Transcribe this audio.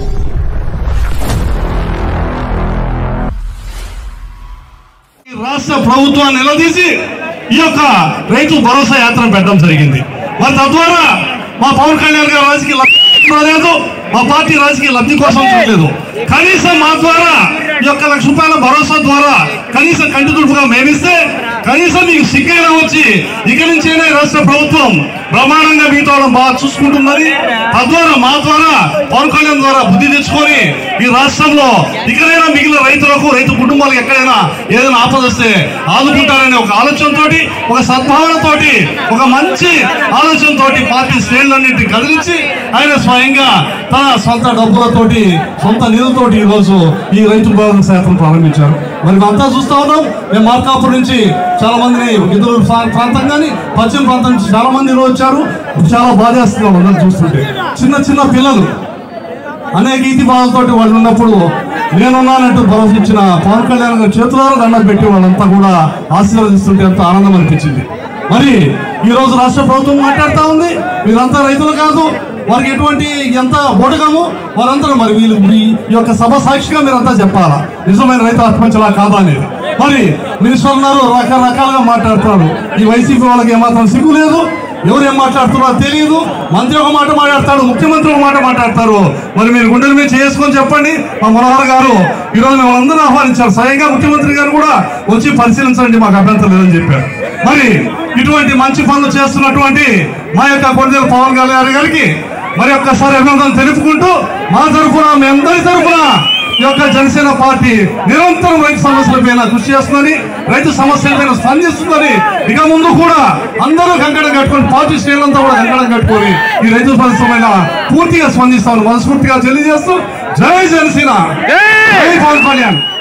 ఈ రాష్ట్ర ప్రభుత్వాన్ని నిలదీసి ఈ యొక్క రైతు భరోసా యాత్ర పెట్టడం జరిగింది మరి తద్వారా మా పవన్ కళ్యాణ్ గారు రాజకీయ లబ్ధి రాలేదు మా పార్టీ రాజకీయ లబ్ధి కోసం చూడలేదు కనీసం మా ద్వారా ఈ యొక్క లక్ష రూపాయల భరోసా ద్వారా కనీసం కంటి తుడుపుగా మేమిస్తే కనీసం మీకు సిగ్గైనా వచ్చి ఇక నుంచైనా ఈ రాష్ట్ర ప్రభుత్వం బ్రహ్మాండంగా మీతో వాళ్ళని బాగా చూసుకుంటుందని తద్వారా మా ద్వారా పవన్ కళ్యాణ్ ద్వారా బుద్ధి తెచ్చుకొని ఈ రాష్ట్రంలో ఇకనైనా మిగిలిన రైతులకు రైతు కుటుంబాలకు ఎక్కడైనా ఏదైనా ఆపద వస్తే ఆదుకుంటారనే ఒక ఆలోచనతోటి ఒక సద్భావనతోటి ఒక మంచి ఆలోచనతోటి పార్టీ శ్రేణులన్నింటినీ కదిలించి ఆయన స్వయంగా తన సొంత డబ్బులతోటి సొంత నిధులతోటి ఈ రోజు ఈ రైతు భరోసా శాతం ప్రారంభించారు మరి మేమంతా చూస్తా ఉన్నాం మేము మార్కాపూర్ నుంచి చాలా మందిని ఇద్దరు ప్రాంతం కానీ పశ్చిమ ప్రాంతం నుంచి చాలా మంది ఈరోజు వచ్చారు చాలా బాధేస్తున్నాం అందరం చూస్తుంటే చిన్న చిన్న పిల్లలు అనేక ఈతి బాధలతోటి వాళ్ళు ఉన్నప్పుడు నేనున్నానంటూ భరోసా ఇచ్చిన పవన్ కళ్యాణ్ గారి చేతులారా దండం పెట్టి వాళ్ళంతా కూడా ఆశీర్వదిస్తుంటే ఎంతో ఆనందం అనిపించింది మరి ఈ రోజు రాష్ట్ర ప్రభుత్వం మాట్లాడుతూ ఉంది మీరంతా రైతులు కాదు వారికి ఎటువంటి ఎంత బోటకము వారందరూ మరి వీళ్ళు ఈ యొక్క సభ సాక్షిగా మీరంతా చెప్పాలా నిజమైన రైతు ఆత్మహత్యలా కాదా అనేది మరి మినిస్టర్ ఉన్నారు రకరకాలుగా మాట్లాడుతున్నారు ఈ వైసీపీ వాళ్ళకి ఏమాత్రం సిగ్గు లేదు ఎవరు ఏం మాట్లాడుతున్నారో తెలియదు మంత్రి ఒక మాట మాట్లాడతాడు ముఖ్యమంత్రి ఒక మాట మాట్లాడతారు మరి మీరు గుండెల మీద చేసుకొని చెప్పండి మా మనోహర్ గారు ఈరోజు మేము అందరూ ఆహ్వానించారు స్వయంగా ముఖ్యమంత్రి గారు కూడా వచ్చి పరిశీలించండి మాకు అభ్యంతరం లేదని చెప్పారు మరి ఇటువంటి మంచి పనులు చేస్తున్నటువంటి మా యొక్క కొండల పవన్ కళ్యాణ్ గారికి మరి ఒక్కసారి అభినందనలు తెలుపుకుంటూ మా తరఫున మీ అందరి తరఫున ఈ యొక్క జనసేన పార్టీ నిరంతరం రైతు సమస్యల పైన కృషి చేస్తుందని రైతు సమస్యల పైన స్పందిస్తుందని ఇక ముందు కూడా అందరూ కంకణం కట్టుకొని పార్టీ శ్రేణులంతా కూడా కంకణం కట్టుకొని ఈ రైతు సమస్య పైన పూర్తిగా స్పందిస్తామని మనస్ఫూర్తిగా తెలియజేస్తూ జై జనసేన జై పవన్ కళ్యాణ్